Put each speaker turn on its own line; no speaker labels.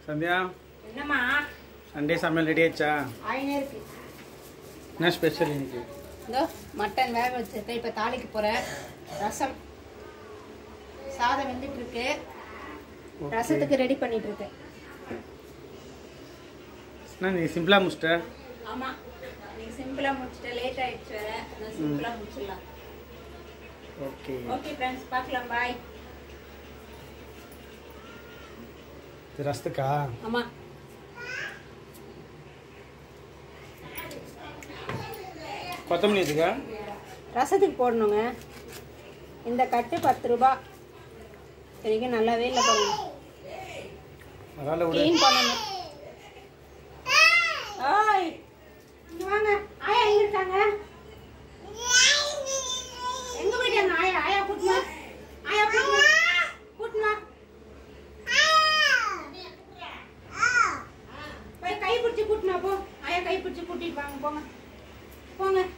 சந்தியா
என்னம்மா
சண்டே சமையல் ரெடி ஆயிடுச்சா
ஆயினே இருக்கு
என்ன ஸ்பெஷல் இன்னைக்கு
இதோ மட்டன் வேக வச்சிருக்கேன் இப்போ தாளிக்க போகிறேன் ரசம் சாதம் வெந்துட்டு இருக்கு ரசத்துக்கு ரெடி பண்ணிட்டு இருக்கேன்
என்ன நீ சிம்பிளாக முடிச்சிட்ட
ஆமாம் நீங்கள் சிம்பிளாக முடிச்சிட்டேன் லேட் ஆயிடுச்சு வேற நான் சிம்பிளாக முடிச்சிடலாம்
ஓகே
ஓகே ஃப்ரெண்ட்ஸ் பார்க்கலாம் பாய்
இது ரசத்துக்கா
ஆமாம்
கொத்தமல்லி இதுக்கா
ரசத்துக்கு போடணுங்க இந்த கட்டு பத்து ரூபா சரிங்க நல்லாவே இல்லை பாருங்க
அதனால் விடு
க்ளீன் பண்ணணும் ஓய் இங்க வாங்க ஆயா எங்க இருக்காங்க எங்க போயிட்டாங்க ஆயா ஆயா கூட்டுமா ஆயா கூட்டுமா கூட்டுமா போய் கை பிடிச்சி கூட்டினா போ ஆயா கை பிடிச்சி கூட்டிட்டு வாங்க போங்க போங்க